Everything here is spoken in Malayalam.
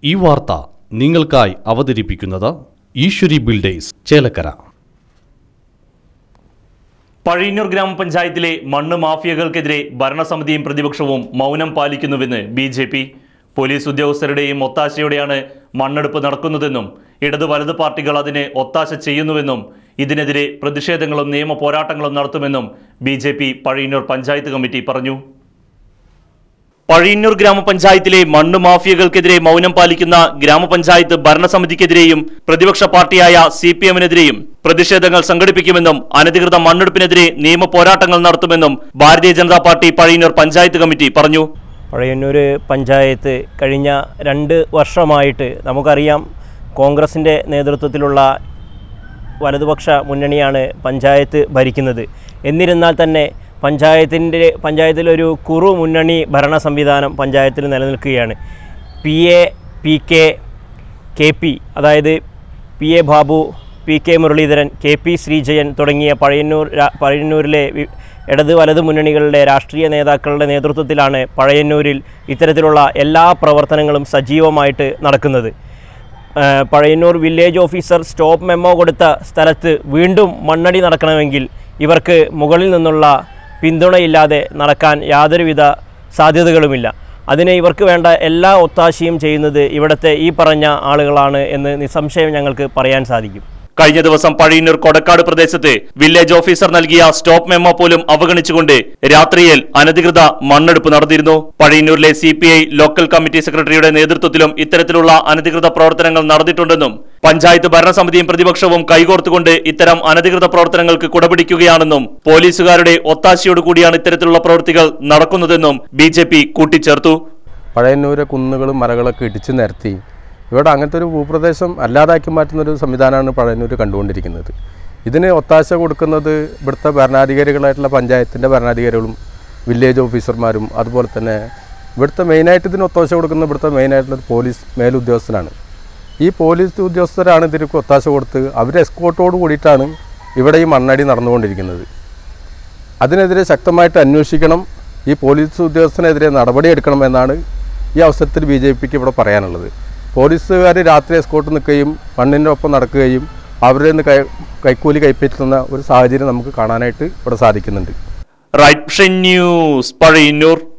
ഈ വാർത്ത നിങ്ങൾക്കായി അവതരിപ്പിക്കുന്നത് ഈശ്വരി ബിൽഡേഴ്സ് ചേലക്കര പഴയന്നൂർ ഗ്രാമപഞ്ചായത്തിലെ മണ്ണ് മാഫിയകൾക്കെതിരെ ഭരണസമിതിയും പ്രതിപക്ഷവും മൗനം പാലിക്കുന്നുവെന്ന് ബി ജെ പി പോലീസ് ഉദ്യോഗസ്ഥരുടെയും ഒത്താശയോടെയാണ് മണ്ണെടുപ്പ് നടക്കുന്നതെന്നും ഇടത് വലത് പാർട്ടികൾ അതിന് ഒത്താശ ചെയ്യുന്നുവെന്നും ഇതിനെതിരെ പ്രതിഷേധങ്ങളും നിയമ പോരാട്ടങ്ങളും നടത്തുമെന്നും B J P Pazhayannur panchayat committee പറഞ്ഞു പഴയന്നൂർ ഗ്രാമപഞ്ചായത്തിലെ മണ്ണ് മാഫിയകൾക്കെതിരെ മൗനം പാലിക്കുന്ന ഗ്രാമപഞ്ചായത്ത് ഭരണസമിതിക്കെതിരെയും പ്രതിപക്ഷ പാർട്ടിയായ സി പി എമ്മിനെതിരെയും പ്രതിഷേധങ്ങൾ സംഘടിപ്പിക്കുമെന്നും അനധികൃത മണ്ണെടുപ്പിനെതിരെ നിയമ പോരാട്ടങ്ങൾ നടത്തുമെന്നും ഭാരതീയ ജനതാ പാർട്ടി പഴയന്നൂർ പഞ്ചായത്ത് കമ്മിറ്റി പറഞ്ഞു പഴയന്നൂർ പഞ്ചായത്ത് കഴിഞ്ഞ രണ്ട് വർഷമായിട്ട് നമുക്കറിയാം കോൺഗ്രസിൻ്റെ നേതൃത്വത്തിലുള്ള വലതുപക്ഷ മുന്നണിയാണ് പഞ്ചായത്ത് ഭരിക്കുന്നത് എന്നിരുന്നാൽ തന്നെ പഞ്ചായത്തിൻ്റെ പഞ്ചായത്തിലൊരു കുറു മുന്നണി ഭരണ സംവിധാനം പഞ്ചായത്തിൽ നിലനിൽക്കുകയാണ് P A P K K P അതായത് P A Babu P K Muraleedharan K P Sreejayan തുടങ്ങിയ പഴയന്നൂർ രാ- പഴയന്നൂരിലെ വി- ഇടത് വലത് മുന്നണികളുടെ രാഷ്ട്രീയ നേതാക്കളുടെ നേതൃത്വത്തിലാണ് പഴയന്നൂരിൽ ഇത്തരത്തിലുള്ള എല്ലാ പ്രവർത്തനങ്ങളും സജീവമായിട്ട് നടക്കുന്നത് ആ, Pazhayannur village officer stop memo കൊടുത്ത സ്ഥലത്ത് വീണ്ടും മണ്ണടി നടക്കണമെങ്കിൽ ഇവർക്ക് മുകളിൽ നിന്നുള്ള പിന്തുണയില്ലാതെ നടക്കാൻ യാതൊരുവിധ സാധ്യതകളുമില്ല അതിന് ഇവർക്ക് വേണ്ട എല്ലാ ഒത്താശയും ചെയ്യുന്നത് ഇവിടുത്തെ ഈ പറഞ്ഞ ആളുകളാണ് എന്ന് നിസ്സംശയം ഞങ്ങൾക്ക് പറയാൻ സാധിക്കും കഴിഞ്ഞ ദിവസം പഴയന്നൂർ കൊടക്കാട് പ്രദേശത്ത് വില്ലേജ് ഓഫീസർ നൽകിയ സ്റ്റോപ്പ് മെമ്മോ പോലും അവഗണിച്ചുകൊണ്ട് രാത്രിയിൽ അനധികൃത മണ്ണെടുപ്പ് നടന്നിരുന്നു പഴയന്നൂരിലെ C P I local committee സെക്രട്ടറിയുടെ നേതൃത്വത്തിലും ഇത്തരത്തിലുള്ള അനധികൃത പ്രവർത്തനങ്ങൾ നടന്നിട്ടുണ്ടെന്നും പഞ്ചായത്ത് ഭരണസമിതിയും പ്രതിപക്ഷവും കൈകോർത്തുകൊണ്ട് ഇത്തരം അനധികൃത പ്രവർത്തനങ്ങൾക്ക് കുടപിടിക്കുകയാണെന്നും പോലീസുകാരുടെ ഒത്താശയോടുകൂടിയാണ് ഇത്തരത്തിലുള്ള പ്രവൃത്തികൾ നടക്കുന്നതെന്നും ബി കൂട്ടിച്ചേർത്തു പഴയന്നൂരെ കുന്നുകളും മലകളൊക്കെ ഇടിച്ചു നിരത്തി ഇവിടെ അങ്ങനത്തെ ഒരു ഭൂപ്രദേശം അല്ലാതാക്കി മാറ്റുന്ന ഒരു സംവിധാനമാണ് പഴയന്നൂർ കണ്ടുകൊണ്ടിരിക്കുന്നത് ഇതിന് ഒത്താശ കൊടുക്കുന്നത് ഇവിടുത്തെ ഭരണാധികാരികളായിട്ടുള്ള പഞ്ചായത്തിൻ്റെ ഭരണാധികാരികളും വില്ലേജ് ഓഫീസർമാരും അതുപോലെ തന്നെ ഇവിടുത്തെ മെയിനായിട്ട് ഇതിന് ഒത്താശ കൊടുക്കുന്ന ഇവിടുത്തെ മെയിനായിട്ടുള്ള ഒരു പോലീസ് മേലുദ്യോഗസ്ഥനാണ് ഈ പോലീസ് ഉദ്യോഗസ്ഥരാണ് ഇതിற்கு ഒത്താശ കൊടുത്ത് അവർ എസ്കോട്ടോട് കൂടിയിട്ടാണ് ഇവിടെ ഈ മണ്ണടി നടന്നുകൊണ്ടിരിക്കുന്നത് അതിനെതിരെ ശക്തമായിട്ട് അന്വേഷിക്കണം ഈ പോലീസ് ഉദ്യോഗസ്ഥനെതിരെ നടപടിയെടുക്കണമെന്നാണ് ഈ അവസരത്തിൽ ബി ജെ പിക്ക് ഇവിടെ പറയാനുള്ളത് പോലീസുകാർ രാത്രി എസ്കോട്ട് നിൽക്കുകയും മണ്ണിൻ്റെ ഒപ്പം നടക്കുകയും അവരിൽ നിന്ന് കൈ കൈക്കൂലി കൈപ്പറ്റുന്ന ഒരു സാഹചര്യം നമുക്ക് കാണാനായിട്ട് ഇവിടെ സാധിക്കുന്നുണ്ട് റൈറ്റ് ന്യൂസ് പഴയന്നൂർ